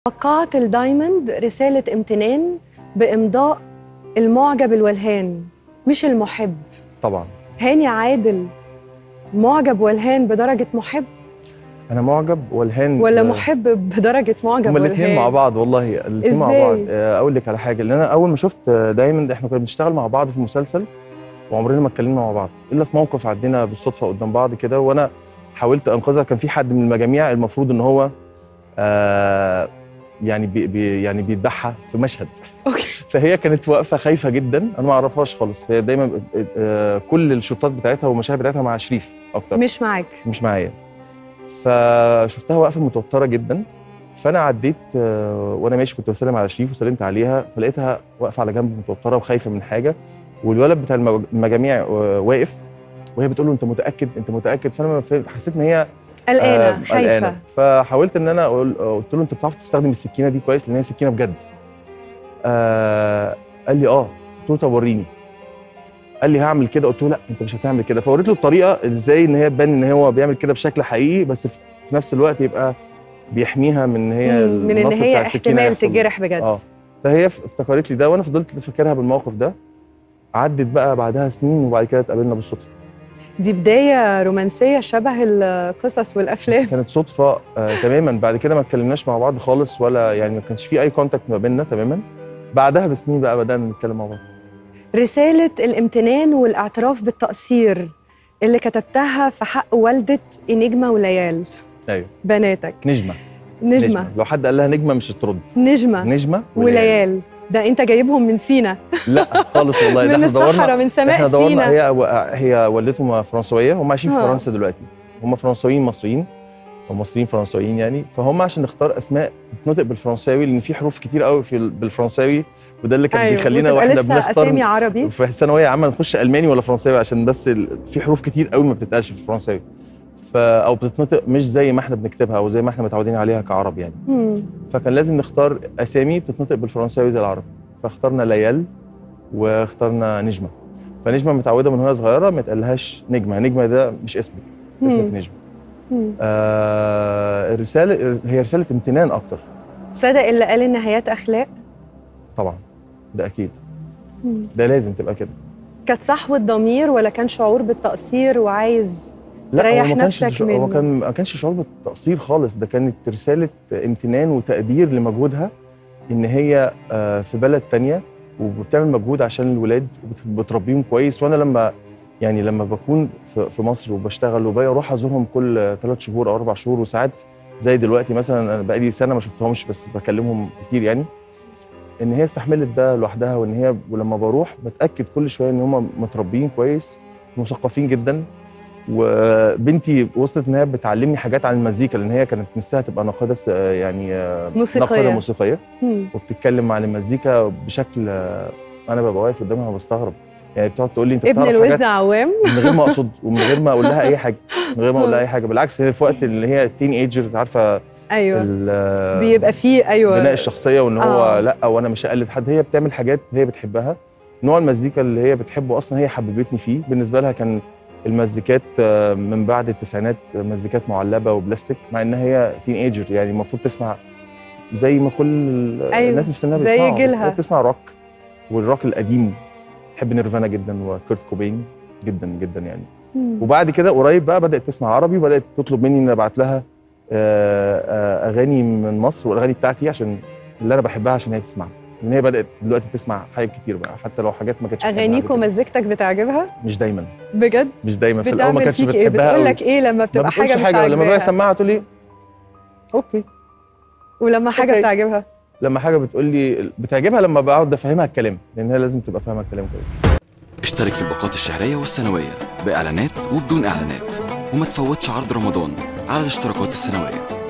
وقعت الدايموند رسالة امتنان بإمضاء المعجب الولهان مش المحب طبعا هاني عادل معجب ولهان بدرجة محب انا معجب والهان ولا محب بدرجة معجب هما ولهان الاثنين مع بعض والله الاثنين مع إزاي؟ بعض آه، اقول لك على حاجه لان انا اول ما شفت دايما احنا كنا بنشتغل مع بعض في مسلسل وعمرنا ما اتكلمنا مع بعض الا في موقف عدينا بالصدفه قدام بعض كده وانا حاولت انقذها كان في حد من المجاميع المفروض ان هو آه يعني بي بي يعني بيذبحها في مشهد أوكي. فهي كانت واقفه خايفه جدا انا ما اعرفهاش خالص هي دايما آه كل الشوطات بتاعتها والمشاهد بتاعتها مع شريف اكتر مش معاك مش معايا فشفتها واقفه متوتره جدا فانا عديت آه، وانا ماشي كنت بسلم على شريف وسلمت عليها فلقيتها واقفه على جنب متوتره وخايفه من حاجه والولد بتاع المج- المجاميع آه، واقف وهي بتقول له انت متاكد انت متاكد فانا ما فهمت- حسيت ان هي قلقانة آه، خايفة قلقانة. فحاولت ان انا اقول قلت له انت بتعرف تستخدم السكينه دي كويس لان هي سكينه بجد آه قال لي اه قلت له طب وريني قال لي هعمل كده قلت له لا انت مش هتعمل كده فوريت له الطريقه ازاي ان هي تبان ان هو بيعمل كده بشكل حقيقي بس في في نفس الوقت يبقى بيحميها من ان هي مم، من إن النصل هي بتاع السكينة احتمال يحصل. تتجرح بجد اه فهي ف- افتكرت لي ده وانا فضلت فاكرها بالموقف ده عدت بقى بعدها سنين وبعد كده اتقابلنا بالصدفه دي بداية رومانسية شبه القصص والأفلام كانت صدفه آه تماما بعد كده ما اتكلمناش مع بعض خالص ولا يعني ما كانش في اي كونتاكت ما بيننا تماما بعدها بسنين بقى بدانا نتكلم مع بعض رسالة الامتنان والاعتراف بالتقصير اللي كتبتها في حق والدة نجمة وليال ايوه بناتك نجمه نجمة لو حد قال لها نجمه مش هترد نجمة نجمه وليال ده انت جايبهم من سينا لا خالص والله ده من احنا دورنا الصحراء من احنا سماء دورنا سينا هي هي والدتهم فرنسويه هم عايشين في آه. فرنسا دلوقتي هم فرنساويين مصريين او مصريين فرنساويين يعني فهم عشان نختار اسماء تتنطق بالفرنساوي لان في حروف كتير قوي في ال- بالفرنساوي وده اللي كان أيوة. بيخلينا وتبقى واحنا لسه اسامي بنختار عربي في الثانويه عامه نخش الماني ولا فرنساوي عشان بس ال... في حروف كتير قوي ما بتتقالش في الفرنساوي ف... او بتتنطق مش زي ما احنا بنكتبها او زي ما احنا متعودين عليها كعرب يعني مم. فكان لازم نختار اسامي بتتنطق بالفرنساوي زي العربي فاخترنا ليال واخترنا نجمه فنجمه متعوده من وهي صغيره ما يتقالهاش نجمه نجمه ده مش اسمك اسمك مم. نجمه مم. آه الرساله هي رساله امتنان اكتر صدق اللي قال النهايات اخلاق طبعا ده اكيد مم. ده لازم تبقى كده كانت صحوة ضمير ولا كان شعور بالتقصير وعايز لا تريح هو ما كانش نفسك شع- هو منه. كان ما كانش شعور بالتقصير خالص ده كانت رساله امتنان وتقدير لمجهودها ان هي آه، في بلد تانية وبتعمل مجهود عشان الولاد وبتربيهم كويس وانا لما يعني لما بكون في في مصر وبشتغل وباجي اروح ازورهم كل ثلاث شهور او اربع شهور وساعات زي دلوقتي مثلا انا بقالي سنه ما شفتهمش بس بكلمهم كتير يعني ان هي استحملت ده لوحدها وان هي ولما بروح بتاكد كل شويه ان هم متربيين كويس مثقفين جدا وبنتي وصلت ان هي بتعلمني حاجات عن المزيكا لان هي كانت نفسها تبقى ناقده س- يعني آه، موسيقية. ناقده موسيقيه مم. وبتتكلم عن المزيكا بشكل آه، انا ببقى واقف قدامها وبستغرب يعني بتقعد تقول لي انت ابن بتعرف الوز حاجات عوام من غير ما اقصد ومن غير ما اقول لها اي حاجه من غير ما اقول لها اي حاجه بالعكس هي في وقت اللي هي التين ايجر عارفه ايوه ال- آه، بيبقى فيه ايوه بناء الشخصيه وان هو آه. لا وانا مش هقلد حد هي بتعمل حاجات هي بتحبها نوع المزيكا اللي هي بتحبه اصلا هي حببتني فيه بالنسبه لها كان المزيكات آه، من بعد التسعينات آه، مزيكات معلبه وبلاستيك مع ان هي تين ايجر يعني المفروض تسمع زي ما كل ال- أيوة، الناس اللي في سنها زي بيسمعوا بس جيلها. هي بتسمع روك والروك القديم بتحب نيرفانا جدا وكيرت كوبين جدا جدا يعني مم. وبعد كده قريب بقى بدات تسمع عربي وبدات تطلب مني ان ابعت لها آه، آه، اغاني من مصر والاغاني بتاعتي عشان اللي انا بحبها عشان هي تسمع لان هي بدات دلوقتي تسمع حاجات كتير بقى حتى لو حاجات ما كانتش بتحبها اغانيك قبل كده. ومزيكتك بتعجبها مش دايما بجد مش دايما في الاول ما بتعمل كانتش فيك ايه بتحبها بتقول قوي. لك ايه لما ما بتبقى بتقولش حاجه مش حاجه لما باجي عاجباها اسمعها تقول لي اوكي ولما حاجه أوكي. بتعجبها لما حاجه بتقول لي بتعجبها لما بقعد افهمها الكلام لان هي لازم تبقى فاهمه الكلام كويس اشترك في الباقات الشهرية والسنوية بإعلانات وبدون إعلانات وما تفوتش عرض رمضان على الاشتراكات السنوية